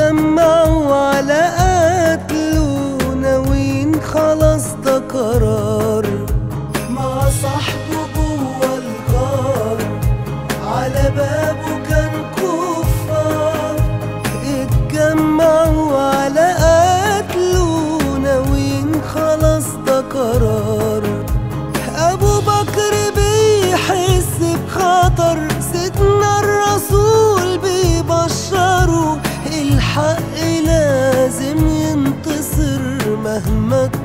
اتجمعوا على قتله ناويين خلاص ده قرار مع صاحبه جوه الغار على بابه كان كفار اتجمعوا على قتله ناويين خلاص ده قرار ابو بكر بيحس بخطر سيدنا الرسول بيبشره الحق لازم ينتصر مهما